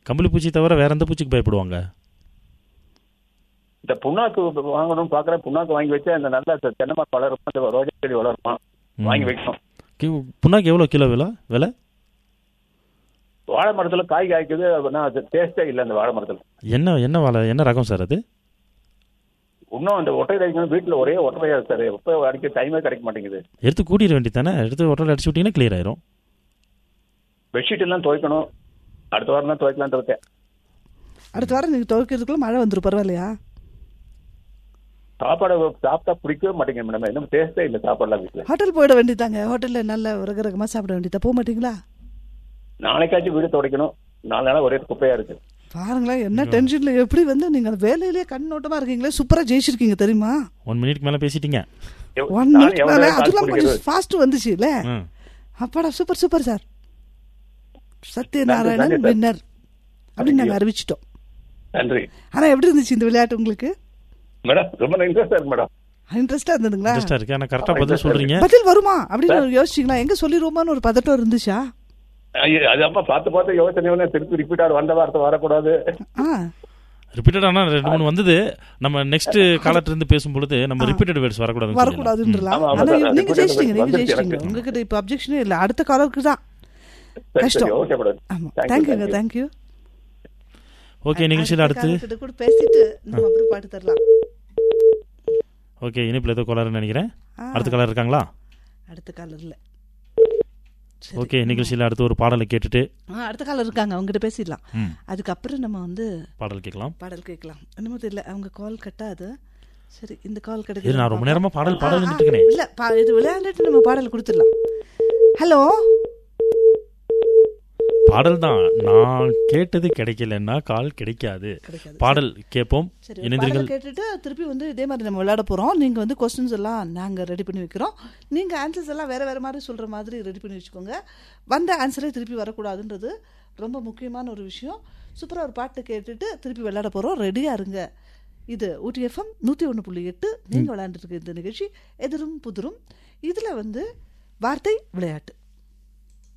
கம்பளி பூச்சி தவிர வேற எந்த பூச்சிக்கு பயப்படுவாங்க இந்த புண்ணாக்கு வாங்கணும்னு பாக்குறேன் புண்ணாக்கு வாங்கி வச்சா இந்த நல்ல தெ- தென்னை மரம் வளருமா இந்த ரோஜா செடி வளருமா வாங்கி வைக்கணும் கி- புண்ணாக்கு எவ்வளோ கிலோ விலை விலை வாழை மரத்துல காய் காய்க்குது அப்படின்னா அது டேஸ்டே இல்லை அந்த வாழை மரத்துல என்ன என்ன வாழை என்ன ரகம் சார் அது இன்னும் அந்த ஒட்டை அடிக்கணும் வீட்டுல ஒரே ஒட்டரையா இருக்கு சார் எப்போ அடிக்க டைமே கிடைக்க மாட்டேங்குது எடுத்து கூட்டிட வேண்டியதானே எடுத்து ஒட்டல் அடிச்சு விட்டீங்கன்னா கிளியர் ஆயிரும் பெட்ஷீட் எல்லாம் துவைக்கணும் அடுத்த வாரம் தான் துவைக்கலான்ட்டு இருக்கேன் அடுத்த வாரம் நீங்கள் துவைக்கிறதுக்குள்ள மழை வந்துரும் பரவாயில்லையா சாப்பாடு சாப்பிட்டா பிடிக்கவே மாட்டேங்குது மேடம் இன்னும் டேஸ்டே இல்லை சாப்பாடுலாம் வீட்டுல ஹோட்டல் போயிட வேண்டியதாங்க ஹோட்டலில் நல்ல ரகரகமாக சாப்பிட வேண்டியதா போக மாட்டீங்களா நாளைக்காச்சும் வீடு துடைக்கணும் நாலு நாளா ஒரே குப்பையா இருக்கு பாருங்களேன் என்ன டென்ஷன்ல எப்படி வந்து நீங்க அந்த வேலையிலேயே கண்ணோட்டமா இருக்கீங்களே சூப்பரா ஜெயிச்சிருக்கீங்க தெரியுமா ஒன் மினிட்க்கு மேலே பேசிட்டீங்க எவ்- ஒன் நான் மினிட் எவ்வளவு மேல நேரம் காசு அதெல்லாம் கொஞ்சம் கொடுக்கிறது? ஃபாஸ்ட் வந்துச்சுல்ல ம் அப்பாடா சூப்பர் சூப்பர் சார் சத்யநாராயணன் நன்றி, சார். வின்னர் அப்படின்னு நாங்க அறிவிச்சிட்டோம் நன்றி ஆனா எப்படி இருந்துச்சு இந்த விளையாட்டு உங்களுக்கு மேடம் ரொம்ப இன்ட்ரெஸ்டா இருக்கு மேடம் இன்ட்ரெஸ்டா இருந்ததுங்களா இன்ட்ரெஸ்டாக இருக்கு ஆனால் கரெக்டாக பதில் சொல்கிறீங்க பதில் வருமா அப்படின்னு யோசிச்சீங்களா எங்க சொல்லிடுவோமான்னு ஒரு பதட்டம் இருந்துச்சா ஐயோ, அது அப்பா பார்த்து பார்த்து யோசனை திருப்பி ரிப்பீட் ஆடு வந்த வார்த்தை வரக்கூடாது ஆ ரிப்பீட்டட் ஆனால் ரெண்டு மூணு வந்தது நம்ம நெக்ஸ்ட் காலத்துல இருந்து பேசும் பொழுது நம்ம ரிப்பீட்டட் வேர்ட்ஸ் வரக்கூடாது வரக்கூடாதுன்றலாம் ஆமா, ஆமா ஆனா சார், நீங்க அது ஜெயிச்சிட்டீங்க நீங்க வந்துருச்சு ஜெயிச்சிட்டீங்க எனக்கு. உங்ககிட்ட இப்ப அப்ஜெக்ஷனே இல்ல அடுத்த காலருக்கு தான் சரி, கஷ்டம். சரி, ஓகே மேடம் ஆமா Thank you, தேங்க்யூங்க thank you. தேங்க்யூ ஓகே நிகழ்ச்சியில் அடுத்து காலர்கிட்ட கூட பேசிட்டு நம்ம அப்புறம் பாட்டு தரலாம் ஓகே இனிப்பில் ஏதோ கோளாறுன்னு நினைக்கிறேன் ஆ. அடுத்த காலர் இருக்காங்களா அடுத்த காலர்ல ஓகே நிகழ்ச்சியில் அடுத்து ஒரு பாடலை கேட்டுட்டு ஆ அடுத்த காலர் இருக்காங்க அவங்ககிட்ட பேசிடலாம் ம் அதுக்கப்புறம் நம்ம வந்து பாடல் கேட்கலாம் பாடல் கேட்கலாம் என்னமோ தெரியல அவங்க கால் கட்டாது சரி இந்த கால் இது கிடைக்குது நான் ரொம்ப நேரமா பாடல் பாடல் ஆ, ஆ, இருக்கேனே இல்ல பா- இது விளையாண்டுட்டு நம்ம பாடல் கொடுத்துடலாம் ஹலோ பாடல் தான் நான் கேட்டது கிடைக்கலன்னா கால் கிடைக்காது கிடைக்காது பாடல் கேட்போம் சரி ஒரு இணைந்திருங்கள் பாடல் கேட்டுட்டு திருப்பி வந்து இதே மாதிரி நம்ம விளையாட போறோம் நீங்க வந்து கொஸ்டின்ஸ் எல்லாம் நாங்க ரெடி பண்ணி வைக்கிறோம் நீங்க ஆன்சர்ஸ் எல்லாம் வேற வேற மாதிரி சொல்ற மாதிரி ரெடி பண்ணி வச்சுக்கோங்க வந்த ஆன்சரே திருப்பி வரக்கூடாதுன்றது ரொம்ப முக்கியமான ஒரு விஷயம் சூப்பரா ஒரு பாட்டு கேட்டுட்டு திருப்பி விளையாட போறோம் ரெடியா இருங்க இது ஊட்டி எஃப்எம் நூத்தி ஒன்று புள்ளி எட்டு நீங்க விளையாண்டுட்டு இருக்க இந்த நிகழ்ச்சி எதிரும் புதிரும் இதுல வந்து வார்த்தை விளையாட்டு